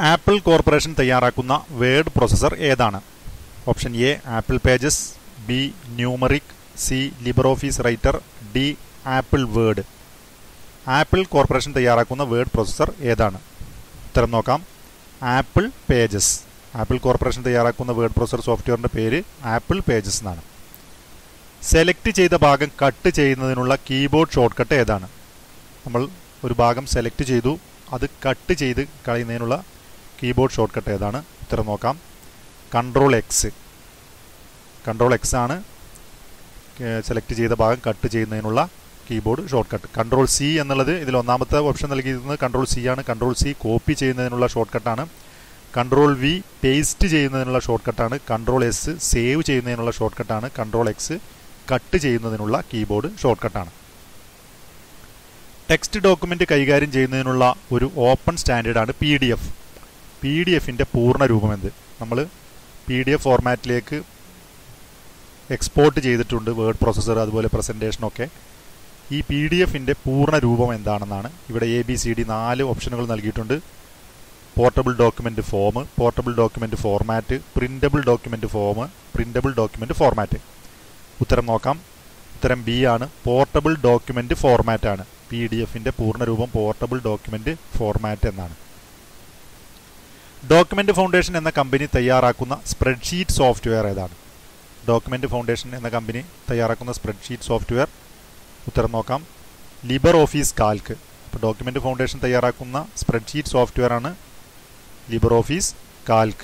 apple corporation തയ്യാറാക്കുന്ന word processor ഏതാണ് option A Apple Pages B numeric C LibreOffice Writer D Apple Word Apple corporation തയ്യാറാക്കുന്ന word processor ഏതാണ് ഉത്തരം നോക്കാം Apple Pages Apple corporation തയ്യാറാക്കുന്ന word processor സോഫ്റ്റ്വെയറിൻ്റെ പേര് ആപ്പിൾ പേജസ് എന്നാണ് സെലക്ട് ചെയ്ത ഭാഗം കട്ട് ചെയ്യുന്നതിനുള്ള കീബോർഡ് ഷോർട്ട് കട്ട് ഏതാണ് നമ്മൾ ഒരു ഭാഗം സെലക്ട് ചെയ്തു അത് കട്ട് ചെയ്ത് കളയുന്നതിനുള്ള കീബോർഡ് ഷോർട്ട് കട്ട് ഏതാണ് ഉത്തരം നോക്കാം കൺട്രോൾ എക്സ് കൺട്രോൾ എക്സ് ആണ് സെലക്ട് ചെയ്ത ഭാഗം കട്ട് ചെയ്യുന്നതിനുള്ള keyboard shortcut control C എന്നുള്ളത് ഇതിൽ ഒന്നാമത്തെ ഓപ്ഷൻ നൽകിയിരുന്നത് കൺട്രോൾ സി ആണ് കൺട്രോൾ സി കോപ്പി ചെയ്യുന്നതിനുള്ള ഷോർട്ട് കട്ടാണ് കൺട്രോൾ വി പേസ്റ്റ് ചെയ്യുന്നതിനുള്ള ഷോർട്ട് കട്ടാണ് കൺട്രോൾ എസ് സേവ് ചെയ്യുന്നതിനുള്ള ഷോർട്ട് കട്ടാണ് കൺട്രോൾ എക്സ് കട്ട് ചെയ്യുന്നതിനുള്ള കീബോർഡ് ഷോർട്ട് കട്ടാണ് ടെക്സ്റ്റ് ഡോക്യുമെന്റ് കൈകാര്യം ചെയ്യുന്നതിനുള്ള ഒരു ഓപ്പൺ സ്റ്റാൻഡേർഡാണ് P D F P D എഫിൻ്റെ പൂർണ്ണ രൂപം എന്ത് നമ്മൾ പി ഡി എഫ് ഫോർമാറ്റിലേക്ക് എക്സ്പോർട്ട് ചെയ്തിട്ടുണ്ട് വേർഡ് പ്രോസസ്സർ അതുപോലെ പ്രസൻറ്റേഷനൊക്കെ ഈ പി ഡി എഫിൻ്റെ പൂർണ്ണ രൂപം എന്താണെന്നാണ് ഇവിടെ എ ബി സി ഡി നാല് ഓപ്ഷനുകൾ നൽകിയിട്ടുണ്ട് portable document form portable document format printable document form printable document format ഉത്തരം നോക്കാം ഉത്തരം ബി ആണ് പോർട്ടബിൾ ഡോക്യുമെൻ്റ് ഫോർമാറ്റ് ആണ് പി ഡി എഫിൻ്റെ പൂർണ്ണരൂപം പോർട്ടബിൾ ഡോക്യുമെൻ്റ് ഫോർമാറ്റ് എന്നാണ് ഡോക്യുമെൻ്റ് ഫൗണ്ടേഷൻ എന്ന കമ്പനി തയ്യാറാക്കുന്ന സ്പ്രെഡ്ഷീറ്റ് സോഫ്റ്റ്വെയർ ഏതാണ് ഡോക്യുമെൻ്റ് ഫൗണ്ടേഷൻ എന്ന കമ്പനി തയ്യാറാക്കുന്ന സ്പ്രെഡ്ഷീറ്റ് സോഫ്റ്റ്വെയർ ഉത്തരം നോക്കാം ലിബർ ഓഫീസ് കാൽക്ക് അപ്പോൾ ഡോക്യുമെൻ്റ് ഫൗണ്ടേഷൻ തയ്യാറാക്കുന്ന സ്പ്രെഡ്ഷീറ്റ് സോഫ്റ്റ്വെയർ ആണ് LibreOffice Calc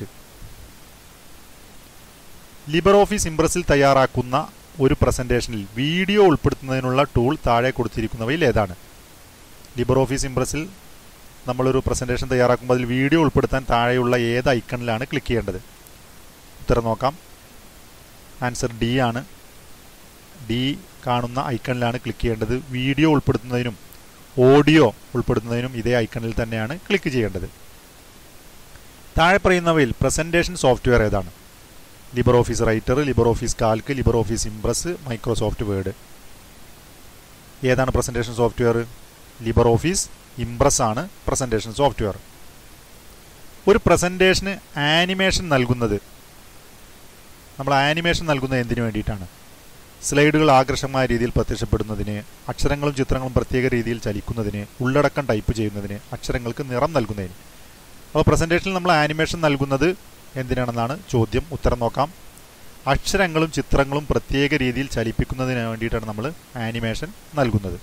LibreOffice ഇംപ്രസിൽ തയ്യാറാക്കുന്ന ഒരു പ്രസൻറ്റേഷനിൽ വീഡിയോ ഉൾപ്പെടുത്തുന്നതിനുള്ള ടൂൾ താഴെ കൊടുത്തിരിക്കുന്നവയിൽ ഏതാണ് ലിബർ ഓഫീസ് ഇംപ്രസിൽ നമ്മളൊരു പ്രസൻറ്റേഷൻ തയ്യാറാക്കുമ്പോൾ അതിൽ വീഡിയോ ഉൾപ്പെടുത്താൻ താഴെയുള്ള ഏത് ഐക്കണിലാണ് ക്ലിക്ക് ചെയ്യേണ്ടത് ഉത്തരം നോക്കാം ആൻസർ ഡി ആണ് ഡി കാണുന്ന ഐക്കണിലാണ് ക്ലിക്ക് ചെയ്യേണ്ടത് വീഡിയോ ഉൾപ്പെടുത്തുന്നതിനും ഓഡിയോ ഉൾപ്പെടുത്തുന്നതിനും ഇതേ ഐക്കണിൽ തന്നെയാണ് ക്ലിക്ക് ചെയ്യേണ്ടത് താഴെ പറയുന്നവയിൽ പ്രസൻറ്റേഷൻ സോഫ്റ്റ്വെയർ ഏതാണ് LibreOffice Writer LibreOffice Calc LibreOffice Impress Microsoft Word ഏതാണ് presentation software LibreOffice Impress ആണ് പ്രസൻറ്റേഷൻ സോഫ്റ്റ്വെയർ ഒരു പ്രസൻറ്റേഷന് ആനിമേഷൻ നൽകുന്നത് നമ്മൾ ആനിമേഷൻ നൽകുന്നത് എന്തിനു വേണ്ടിയിട്ടാണ് സ്ലൈഡുകൾ ആകർഷകമായ രീതിയിൽ പ്രത്യക്ഷപ്പെടുന്നതിന് അക്ഷരങ്ങളും ചിത്രങ്ങളും പ്രത്യേക രീതിയിൽ ചലിക്കുന്നതിന് ഉള്ളടക്കം ടൈപ്പ് ചെയ്യുന്നതിന് അക്ഷരങ്ങൾക്ക് നിറം നൽകുന്നതിന് അപ്പോൾ പ്രസൻറ്റേഷനിൽ നമ്മൾ ആനിമേഷൻ നൽകുന്നത് എന്തിനാണെന്നാണ് ചോദ്യം ഉത്തരം നോക്കാം അക്ഷരങ്ങളും ചിത്രങ്ങളും പ്രത്യേക രീതിയിൽ ചലിപ്പിക്കുന്നതിന് വേണ്ടിയിട്ടാണ് നമ്മൾ ആനിമേഷൻ നൽകുന്നത്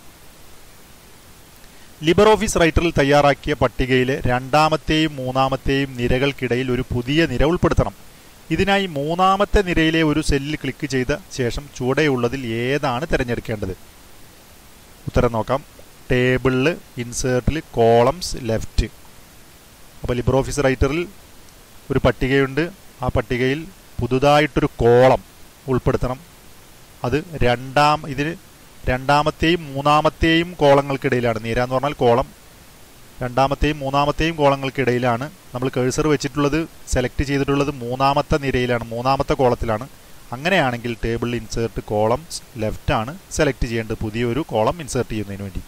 ലിബർ ഓഫീസ് റൈറ്ററിൽ തയ്യാറാക്കിയ പട്ടികയിലെ രണ്ടാമത്തെയും മൂന്നാമത്തെയും നിരകൾക്കിടയിൽ ഒരു പുതിയ നിര ഉൾപ്പെടുത്തണം ഇതിനായി മൂന്നാമത്തെ നിരയിലെ ഒരു സെല്ലിൽ ക്ലിക്ക് ചെയ്ത ശേഷം ചുവടെയുള്ളതിൽ ഏതാണ് തിരഞ്ഞെടുക്കേണ്ടത് ഉത്തരം നോക്കാം ടേബിളിൽ ഇൻസേർട്ടിൽ കോളംസ് ലെഫ്റ്റ് അപ്പോൾ ലിബർ ഓഫീസ് റൈറ്ററിൽ ഒരു പട്ടികയുണ്ട് ആ പട്ടികയിൽ പുതുതായിട്ടൊരു കോളം ഉൾപ്പെടുത്തണം അത് രണ്ടാം ഇതിൽ രണ്ടാമത്തെയും മൂന്നാമത്തെയും കോളങ്ങൾക്കിടയിലാണ് നിര എന്ന് പറഞ്ഞാൽ കോളം രണ്ടാമത്തെയും മൂന്നാമത്തെയും കോളങ്ങൾക്കിടയിലാണ് നമ്മൾ കേഴ്സർ വെച്ചിട്ടുള്ളത് സെലക്ട് ചെയ്തിട്ടുള്ളത് മൂന്നാമത്തെ നിരയിലാണ് മൂന്നാമത്തെ കോളത്തിലാണ് അങ്ങനെയാണെങ്കിൽ ടേബിളിൽ ഇൻസേർട്ട് കോളം ലെഫ്റ്റ് ആണ് സെലക്ട് ചെയ്യേണ്ടത് പുതിയൊരു കോളം ഇൻസേർട്ട് ചെയ്യുന്നതിന് വേണ്ടി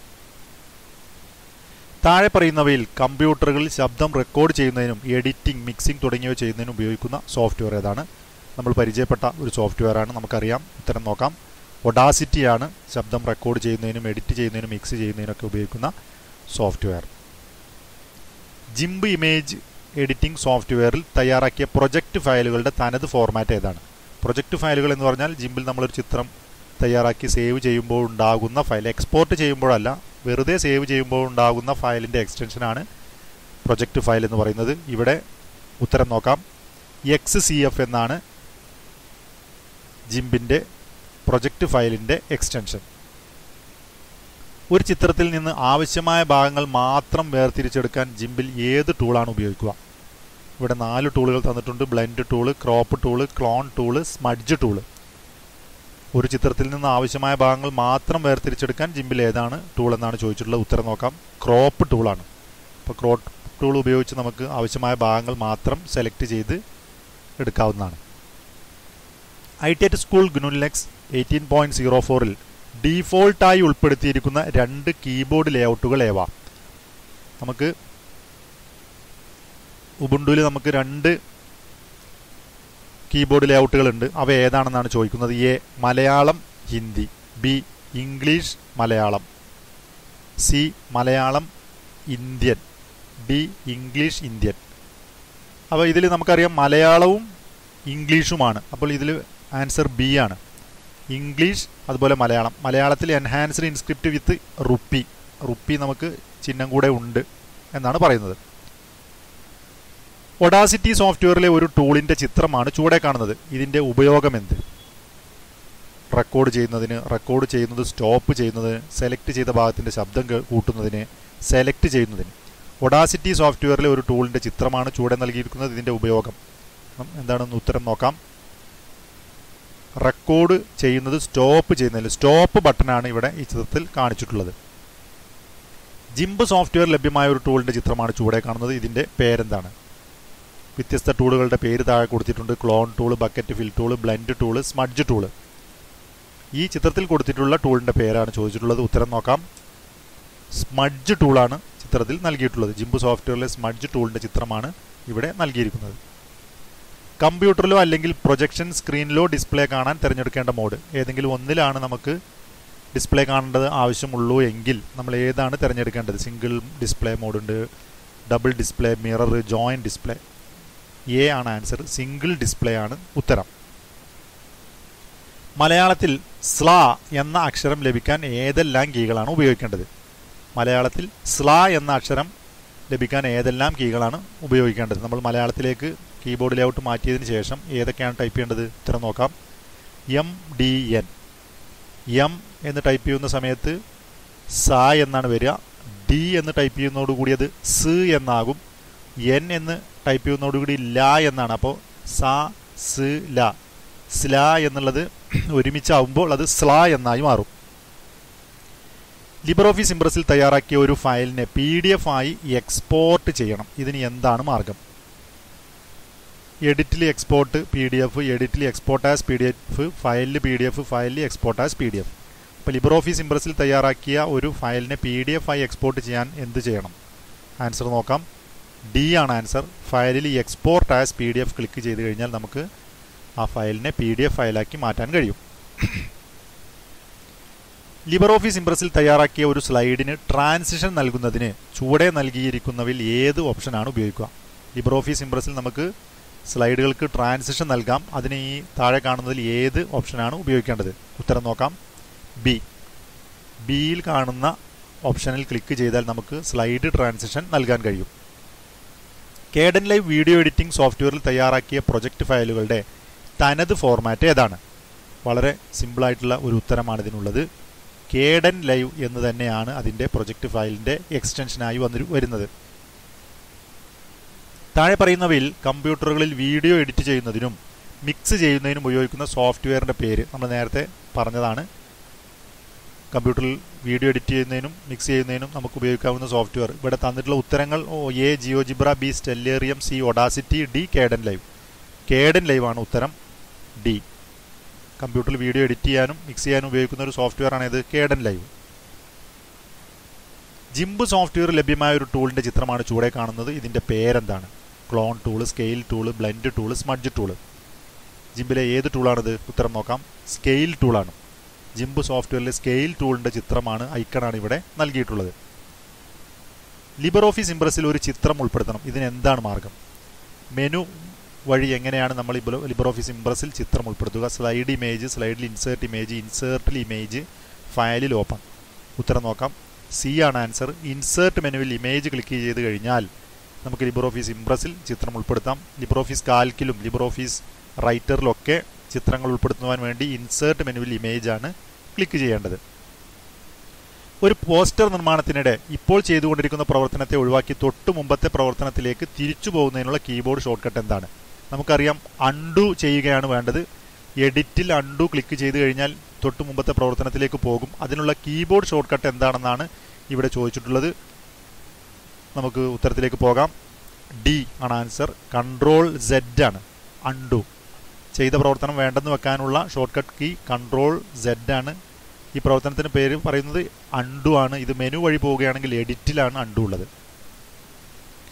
താഴെ പറയുന്നവയിൽ കമ്പ്യൂട്ടറുകളിൽ ശബ്ദം റെക്കോർഡ് ചെയ്യുന്നതിനും എഡിറ്റിംഗ് മിക്സിംഗ് തുടങ്ങിയവ ചെയ്യുന്നതിനും ഉപയോഗിക്കുന്ന സോഫ്റ്റ്വെയർ ഏതാണ് നമ്മൾ പരിചയപ്പെട്ട ഒരു സോഫ്റ്റ്വെയർ ആണ് നമുക്കറിയാം ഉത്തരം നോക്കാം ഒഡാസിറ്റിയാണ് ശബ്ദം റെക്കോർഡ് ചെയ്യുന്നതിനും എഡിറ്റ് ചെയ്യുന്നതിനും മിക്സ് ചെയ്യുന്നതിനൊക്കെ ഉപയോഗിക്കുന്ന സോഫ്റ്റ്വെയർ ജിംബ് ഇമേജ് എഡിറ്റിംഗ് സോഫ്റ്റ്വെയറിൽ തയ്യാറാക്കിയ പ്രൊജക്റ്റ് ഫയലുകളുടെ തനത് ഫോർമാറ്റ് ഏതാണ് പ്രൊജക്റ്റ് ഫയലുകൾ എന്ന് പറഞ്ഞാൽ ജിംബിൽ നമ്മളൊരു ചിത്രം തയ്യാറാക്കി സേവ് ചെയ്യുമ്പോൾ ഉണ്ടാകുന്ന ഫയൽ എക്സ്പോർട്ട് ചെയ്യുമ്പോഴല്ല വെറുതെ സേവ് ചെയ്യുമ്പോൾ ഉണ്ടാകുന്ന ഫയലിൻ്റെ എക്സ്റ്റൻഷനാണ് പ്രൊജക്റ്റ് ഫയൽ എന്ന് പറയുന്നത് ഇവിടെ ഉത്തരം നോക്കാം എക്സ് സി എഫ് എന്നാണ് ജിംബിൻ്റെ പ്രൊജക്റ്റ് ഫയലിൻ്റെ എക്സ്റ്റൻഷൻ ഒരു ചിത്രത്തിൽ നിന്ന് ആവശ്യമായ ഭാഗങ്ങൾ മാത്രം വേർതിരിച്ചെടുക്കാൻ ജിംബിൽ ഏത് ടൂളാണ് ഉപയോഗിക്കുക ഇവിടെ നാല് ടൂളുകൾ തന്നിട്ടുണ്ട് blend tool crop tool clone tool smudge tool ഒരു ചിത്രത്തിൽ നിന്ന് ആവശ്യമായ ഭാഗങ്ങൾ മാത്രം വേർതിരിച്ചെടുക്കാൻ ജിംബിൽ ഏതാണ് ടൂൾ എന്നാണ് ചോദിച്ചിട്ടുള്ളത് ഉത്തരം നോക്കാം ക്രോപ്പ് ടൂളാണ് അപ്പോൾ ക്രോപ്പ് ടൂൾ ഉപയോഗിച്ച് നമുക്ക് ആവശ്യമായ ഭാഗങ്ങൾ മാത്രം സെലക്ട് ചെയ്ത് എടുക്കാവുന്നതാണ് I T at school GNU Linux eighteen point zero ഫോറിൽ ഡീഫോൾട്ടായി ഉൾപ്പെടുത്തിയിരിക്കുന്ന രണ്ട് കീബോർഡ് ലേഔട്ടുകൾ ഏവ നമുക്ക് ഉബുണ്ടുവിൽ നമുക്ക് രണ്ട് കീബോർഡ് ലേഔട്ടുകൾ ഉണ്ട് അവ ഏതാണെന്നാണ് ചോദിക്കുന്നത് A Malayalam Hindi B English Malayalam C Malayalam Indian D English Indian അപ്പോൾ ഇതിൽ നമുക്കറിയാം മലയാളവും ഇംഗ്ലീഷുമാണ് അപ്പോൾ ഇതിൽ ആൻസർ ബി ആണ് ഇംഗ്ലീഷ് അതുപോലെ മലയാളം മലയാളത്തിൽ enhanced InScript with rupee rupee നമുക്ക് ചിഹ്നം കൂടെ ഉണ്ട് എന്നാണ് പറയുന്നത് ഒഡാസിറ്റി സോഫ്റ്റ്വെയറിലെ ഒരു ടൂളിൻ്റെ ചിത്രമാണ് ചൂടെ കാണുന്നത് ഇതിൻ്റെ ഉപയോഗം എന്ത് റെക്കോർഡ് ചെയ്യുന്നതിന് റെക്കോർഡ് ചെയ്യുന്നത് സ്റ്റോപ്പ് ചെയ്യുന്നതിന് സെലക്ട് ചെയ്ത ഭാഗത്തിൻ്റെ ശബ്ദം കൂട്ടുന്നതിന് സെലക്ട് ചെയ്യുന്നതിന് ഒഡാസിറ്റി സോഫ്റ്റ്വെയറിലെ ഒരു ടൂളിൻ്റെ ചിത്രമാണ് ചൂടെ നൽകിയിരിക്കുന്നത് ഇതിൻ്റെ ഉപയോഗം എന്താണെന്ന് ഉത്തരം നോക്കാം റെക്കോർഡ് ചെയ്യുന്നത് സ്റ്റോപ്പ് ചെയ്യുന്നതിൽ സ്റ്റോപ്പ് ബട്ടനാണ് ഇവിടെ ഈ ചിത്രത്തിൽ കാണിച്ചിട്ടുള്ളത് ജിംബ് സോഫ്റ്റ്വെയർ ലഭ്യമായ ഒരു ടൂളിൻ്റെ ചിത്രമാണ് ചൂടെ കാണുന്നത് ഇതിൻ്റെ പേരെന്താണ് വ്യത്യസ്ത ടൂളുകളുടെ പേര് താഴെ കൊടുത്തിട്ടുണ്ട് clone tool bucket fill tool blend tool smudge tool ഈ ചിത്രത്തിൽ കൊടുത്തിട്ടുള്ള ടൂളിൻ്റെ പേരാണ് ചോദിച്ചിട്ടുള്ളത് ഉത്തരം നോക്കാം സ്മഡ്ജ് ടൂളാണ് ചിത്രത്തിൽ നൽകിയിട്ടുള്ളത് ജിംബ് സോഫ്റ്റ്വെയറിലെ സ്മഡ്ജ് ടൂളിൻ്റെ ചിത്രമാണ് ഇവിടെ നൽകിയിരിക്കുന്നത് കമ്പ്യൂട്ടറിലോ അല്ലെങ്കിൽ പ്രൊജക്ഷൻ സ്ക്രീനിലോ ഡിസ്പ്ലേ കാണാൻ തിരഞ്ഞെടുക്കേണ്ട മോഡ് ഏതെങ്കിലും ഒന്നിലാണ് നമുക്ക് ഡിസ്പ്ലേ കാണേണ്ടത് ആവശ്യമുള്ളൂ എങ്കിൽ നമ്മൾ ഏതാണ് തിരഞ്ഞെടുക്കേണ്ടത് സിംഗിൾ ഡിസ്പ്ലേ മോഡുണ്ട് double display mirror join display A ആണ് ആൻസർ സിംഗിൾ ഡിസ്പ്ലേ ആണ് ഉത്തരം മലയാളത്തിൽ സ്ല എന്ന അക്ഷരം ലഭിക്കാൻ ഏതെല്ലാം കീകളാണ് ഉപയോഗിക്കേണ്ടത് മലയാളത്തിൽ സ്ല എന്ന അക്ഷരം ലഭിക്കാൻ ഏതെല്ലാം കീകളാണ് ഉപയോഗിക്കേണ്ടത് നമ്മൾ മലയാളത്തിലേക്ക് കീബോർഡ് ലേഔട്ട് മാറ്റിയതിന് ശേഷം ഏതൊക്കെയാണ് ടൈപ്പ് ചെയ്യേണ്ടത് ഉത്തരം നോക്കാം എം ഡി എൻ എം എന്ന് ടൈപ്പ് ചെയ്യുന്ന സമയത്ത് സ എന്നാണ് വരിക ഡി എന്ന് ടൈപ്പ് ചെയ്യുന്നതോടുകൂടി അത് സ് എന്നാകും എൻ എന്ന് ടൈപ്പ് ചെയ്യുന്നതോടുകൂടി ല എന്നാണ് അപ്പോൾ സ സ് ല സ്ല എന്നുള്ളത് ഒരുമിച്ചാവുമ്പോൾ അത് സ്ല എന്നായി മാറും ലിബർ ഓഫീസ് ഇംപ്രസിൽ തയ്യാറാക്കിയ ഒരു ഫയലിനെ പി ഡി എഫ് ആയി എക്സ്പോർട്ട് ചെയ്യണം ഇതിന് എന്താണ് മാർഗം എഡിറ്റിൽ എക്സ്പോർട്ട് പി ഡി എഫ് എഡിറ്റിൽ export as P D F ഫയലിൽ പി ഡി എഫ് ഫയലിൽ export as P D F അപ്പോൾ ലിബർ ഓഫീസ് ഇംപ്രസിൽ തയ്യാറാക്കിയ ഒരു ഫയലിനെ പി ഡി എഫ് ആയി എക്സ്പോർട്ട് ചെയ്യാൻ എന്ത് ചെയ്യണം ആൻസർ നോക്കാം ഡി ആണ് ആൻസർ ഫയലിൽ export as P D F click ചെയ്ത് കഴിഞ്ഞാൽ നമുക്ക് ആ ഫയലിനെ പി ഡി എഫ് ഫയലാക്കി മാറ്റാൻ കഴിയും ലിബർ ഓഫീസ് ഇംപ്രസിൽ തയ്യാറാക്കിയ ഒരു സ്ലൈഡിന് ട്രാൻസിഷൻ നൽകുന്നതിന് ചുവടെ നൽകിയിരിക്കുന്നവയിൽ ഏത് ഓപ്ഷനാണ് ഉപയോഗിക്കുക ലിബർ ഓഫീസ് ഇംപ്രസിൽ നമുക്ക് സ്ലൈഡുകൾക്ക് ട്രാൻസിഷൻ നൽകാം അതിന് ഈ താഴെ കാണുന്നതിൽ ഏത് ഓപ്ഷനാണ് ഉപയോഗിക്കേണ്ടത് ഉത്തരം നോക്കാം ബി ബിയിൽ കാണുന്ന ഓപ്ഷനിൽ ക്ലിക്ക് ചെയ്താൽ നമുക്ക് സ്ലൈഡ് ട്രാൻസിഷൻ നൽകാൻ കഴിയും കേഡൻ ലൈവ് വീഡിയോ എഡിറ്റിംഗ് സോഫ്റ്റ്വെയറിൽ തയ്യാറാക്കിയ പ്രൊജക്റ്റ് ഫയലുകളുടെ തനത് ഫോർമാറ്റ് ഏതാണ് വളരെ സിമ്പിളായിട്ടുള്ള ഒരു ഉത്തരമാണ് ഇതിനുള്ളത് കേഡൻ ലൈവ് എന്ന് തന്നെയാണ് അതിൻ്റെ പ്രൊജക്റ്റ് ഫയലിൻ്റെ എക്സ്റ്റൻഷനായി വന്നു വരുന്നത് താഴെ പറയുന്നവയിൽ കമ്പ്യൂട്ടറുകളിൽ വീഡിയോ എഡിറ്റ് ചെയ്യുന്നതിനും മിക്സ് ചെയ്യുന്നതിനും ഉപയോഗിക്കുന്ന സോഫ്റ്റ്വെയറിൻ്റെ പേര് നമ്മൾ നേരത്തെ പറഞ്ഞതാണ് കമ്പ്യൂട്ടറിൽ വീഡിയോ എഡിറ്റ് ചെയ്യുന്നതിനും മിക്സ് ചെയ്യുന്നതിനും നമുക്ക് ഉപയോഗിക്കാവുന്ന സോഫ്റ്റ്വെയർ ഇവിടെ തന്നിട്ടുള്ള ഉത്തരങ്ങൾ ഓ A GeoGebra B Stellarium C Audacity D Kdenlive Kdenlive ആണ് ഉത്തരം ഡി കമ്പ്യൂട്ടറിൽ വീഡിയോ എഡിറ്റ് ചെയ്യാനും മിക്സ് ചെയ്യാനും ഉപയോഗിക്കുന്ന ഒരു സോഫ്റ്റ്വെയർ ആണ് ഇത് കേഡൻ ലൈവ് ജിംബ് സോഫ്റ്റ്വെയർ ലഭ്യമായ ഒരു ടൂളിൻ്റെ ചിത്രമാണ് ചൂടെ കാണുന്നത് ഇതിൻ്റെ പേരെന്താണ് clone tool scale tool blend tool smudge tool ജിംബിലെ ഏത് ടൂളാണിത് ഉത്തരം നോക്കാം സ്കെയിൽ ടൂളാണ് ജിംബ് സോഫ്റ്റ്വെയറിലെ സ്കെയിൽ ടൂളിൻ്റെ ചിത്രമാണ് ഐക്കണാണ് ഇവിടെ നൽകിയിട്ടുള്ളത് ലിബർ ഓഫീസ് ഇംപ്രസിൽ ഒരു ചിത്രം ഉൾപ്പെടുത്തണം ഇതിന് എന്താണ് മാർഗം മെനു വഴി എങ്ങനെയാണ് നമ്മൾ ലിബർ ഓഫീസ് ഇംപ്രസിൽ ചിത്രം ഉൾപ്പെടുത്തുക സ്ലൈഡ് ഇമേജ് സ്ലൈഡിൽ ഇൻസേർട്ട് ഇമേജ് ഇൻസേർട്ടിൽ ഇമേജ് ഫയലിൽ ഓപ്പൺ ഉത്തരം നോക്കാം സി ആണ് ആൻസർ ഇൻസേർട്ട് മെനുവിൽ ഇമേജ് ക്ലിക്ക് ചെയ്ത് കഴിഞ്ഞാൽ നമുക്ക് ലിബർ ഓഫീസ് ഇംപ്രസിൽ ചിത്രം ഉൾപ്പെടുത്താം ലിബർ ഓഫീസ് കാൽക്കിലും ലിബർ ഓഫീസ് റൈറ്ററിലൊക്കെ ചിത്രങ്ങൾ ഉൾപ്പെടുത്തുവാൻ വേണ്ടി ഇൻസേർട്ട് മെനുവിൽ ഇമേജ് ആണ് ക്ലിക്ക് ചെയ്യേണ്ടത് ഒരു പോസ്റ്റർ നിർമ്മാണത്തിനിടെ ഇപ്പോൾ ചെയ്തുകൊണ്ടിരിക്കുന്ന പ്രവർത്തനത്തെ ഒഴിവാക്കി തൊട്ടു മുമ്പത്തെ പ്രവർത്തനത്തിലേക്ക് തിരിച്ചു പോകുന്നതിനുള്ള കീബോർഡ് ഷോർട്ട്കട്ട് എന്താണ് നമുക്കറിയാം അൺഡു ചെയ്യുകയാണ് വേണ്ടത് എഡിറ്റിൽ അൺഡു ക്ലിക്ക് ചെയ്ത് കഴിഞ്ഞാൽ തൊട്ടു മുമ്പത്തെ പ്രവർത്തനത്തിലേക്ക് പോകും അതിനുള്ള കീബോർഡ് ഷോർട്ട്കട്ട് എന്താണെന്നാണ് ഇവിടെ ചോദിച്ചിട്ടുള്ളത് നമുക്ക് ഉത്തരത്തിലേക്ക് പോകാം ഡി ആണ് ആൻസർ കൺട്രോൾ സെഡ് ആണ് അൺഡു ചെയ്ത പ്രവർത്തനം വേണ്ടെന്ന് വെക്കാനുള്ള ഷോർട്ട്കട്ട് കീ കൺട്രോൾ സെഡ് ആണ് ഈ പ്രവർത്തനത്തിന് പേര് പറയുന്നത് അൺഡു ആണ് ഇത് മെനു വഴി പോവുകയാണെങ്കിൽ എഡിറ്റിലാണ് അൺഡു ഉള്ളത്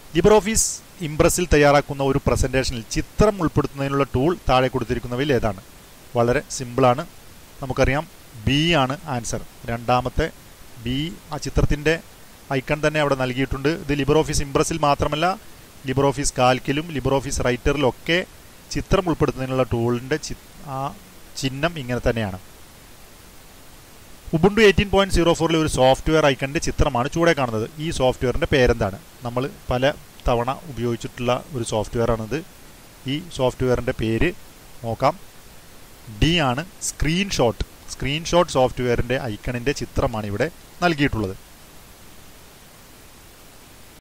ലിബർ ഓഫീസ് ഇംപ്രസിൽ തയ്യാറാക്കുന്ന ഒരു പ്രസൻറ്റേഷനിൽ ചിത്രം ഉൾപ്പെടുത്തുന്നതിനുള്ള ടൂൾ താഴെ കൊടുത്തിരിക്കുന്നവയിൽ ഏതാണ് വളരെ സിമ്പിളാണ് നമുക്കറിയാം ബി ആണ് ആൻസർ രണ്ടാമത്തെ ബി ആ ചിത്രത്തിൻ്റെ ഐക്കൺ തന്നെ അവിടെ നൽകിയിട്ടുണ്ട് ഇത് ലിബർ ഓഫീസ് ഇംപ്രസിൽ മാത്രമല്ല ലിബർ ഓഫീസ് കാൽക്കിലും ലിബർ ഓഫീസ് റൈറ്ററിലും ഒക്കെ ചിത്രം ഉൾപ്പെടുത്തുന്നതിനുള്ള ടൂളിൻ്റെ ആ ചിഹ്നം ഇങ്ങനെ തന്നെയാണ് ഉബുണ്ടു എയ്റ്റീൻ പോയിന്റ് സീറോ ഫോറിലെ ഒരു സോഫ്റ്റ്വെയർ ഐക്കണിൻ്റെ ചിത്രമാണ് ചൂടെ കാണുന്നത് ഈ സോഫ്റ്റ്വെയറിൻ്റെ പേരെന്താണ് നമ്മൾ പല തവണ ഉപയോഗിച്ചിട്ടുള്ള ഒരു സോഫ്റ്റ്വെയർ ആണിത് ഈ സോഫ്റ്റ്വെയറിൻ്റെ പേര് നോക്കാം ഡി ആണ് സ്ക്രീൻഷോട്ട് സ്ക്രീൻഷോട്ട് സോഫ്റ്റ്വെയറിൻ്റെ ഐക്കണിൻ്റെ ചിത്രമാണ് ഇവിടെ നൽകിയിട്ടുള്ളത്